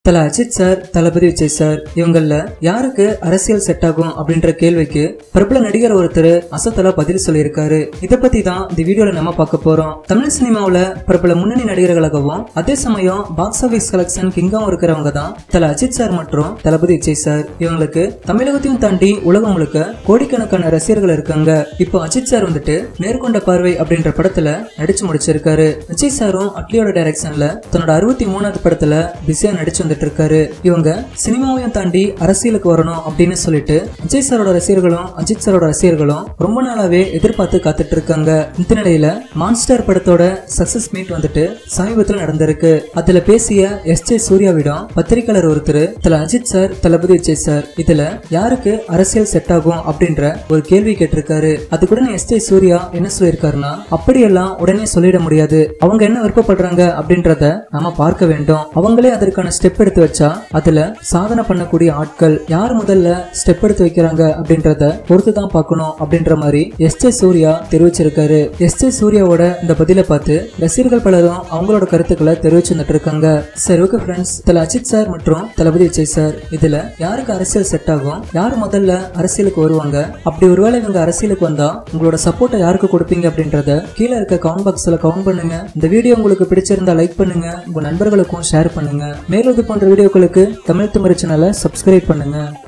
தல Ajith sir Thalapathy Vijay sir இவங்கள யாருக்கு அரசியல் செட் ஆகும் அப்படின்ற கேள்விக்கு பிரபல நடிகர் ஒருத்தர் அசத்தலா பதில் சொல்லியிருக்காரு இத பத்தி தான் இந்த வீடியோல நம்ம பார்க்க போறோம் தமிழ் சினிமாவுல பிரபல முன்னணி நடிகர்களாகவும் அதே சமயம் பாக்ஸ் ஆபீஸ் கலெக்ஷன் கிங்காவும் இருக்கிறவங்க தான் தல அஜித் சார் மற்றும் தளபதி விஜய் சார் இவங்களுக்கு தமிழகத்தையும் தாண்டி உலகம் முழுக்க கோடிக்கணக்கான ரசிகர்கள் இருக்காங்க இப்போ அஜித் சார் வந்துட்டு நேர்கொண்ட பார்வை அப்படின்ற படத்துல நடிச்சு முடிச்சிருக்காரு விஜய் சாரும் அட்லியோட டைரக்ஷன்ல தன்னோட அறுபத்தி மூணாவது படத்துல பிஸியா நடிச்சு வந்துட்டு இருக்காரு இவங்க சினிமாவையும் தாண்டி அரசியலுக்கு வரணும் அப்படின்னு சொல்லிட்டு விஜய் சாரோட ரசிகர்களும் அஜித் சாரோட ரசிகர்களும் ரொம்ப நாளாவே எதிர்பார்த்து காத்துட்டு இருக்காங்க இந்த நிலையில மான்ஸ்டர் படத்தோட சக்சஸ் மீட் வந்துட்டு சமீபத்தில் நடந்திருக்கு அதுல பேசிய எஸ் ஜே சூர்யாவிடம் பத்திரிகையாளர் ஒருத்தர் தல அஜித் சார் தளபதி விஜய் சார் இதுல யாருக்கு அரசியல் செட் ஆகும் அப்படின்ற ஒரு கேள்வி கேட்டிருக்காரு அதுக்குடன் எஸ் ஜே சூர்யா என்ன சொல்லியிருக்காருன்னா அப்படியெல்லாம் உடனே சொல்லிட முடியாது அவங்க என்ன விருப்பப்படுறாங்க அப்படின்றத நாம பார்க்க வேண்டும் அவங்களே அதற்கான ஸ்டெப் எடுத்து வச்சா அதுல சாதனை பண்ணக்கூடிய ஆட்கள் யார் முதல்ல ஸ்டெப் எடுத்து வைக்கிறாங்க அப்படின்றத பொறுத்து தான் பார்க்கணும் அப்படின்ற மாதிரி எஸ் ஜே சூர்யா தெரிவிச்சிருக்காரு எஸ் ஜே சூர்யாவோட இந்த பதிலை பார்த்து ரசிகர்கள் பலரும் அவங்களோட கருத்துக்களை தெரிவிச்சு வந்துட்டு இருக்காங்க சரி ஓகே ஃப்ரெண்ட்ஸ் தல அஜித் சார் மற்றும் தளபதி விஜய் சார் இதுல யாருக்கு அரசியல் செட் ஆகும் யார் முதல்ல அரசியலுக்கு வருவாங்க அப்படி ஒருவேளை இவங்க அரசியலுக்கு வந்தா உங்களோட சப்போர்ட்டை யாருக்கு கொடுப்பீங்க அப்படின்றத கீழே இருக்க கவுண்ட் பாக்ஸ்ல கவுண்ட் பண்ணுங்க இந்த வீடியோ உங்களுக்கு பிடிச்சிருந்தா லைக் பண்ணுங்க உங்க நண்பர்களுக்கும் ஷேர் பண்ணுங்க மேலும் இது போன்ற வீடியோக்களுக்கு தமிழ் திமிரு சேனலை சப்ஸ்கிரைப் பண்ணுங்க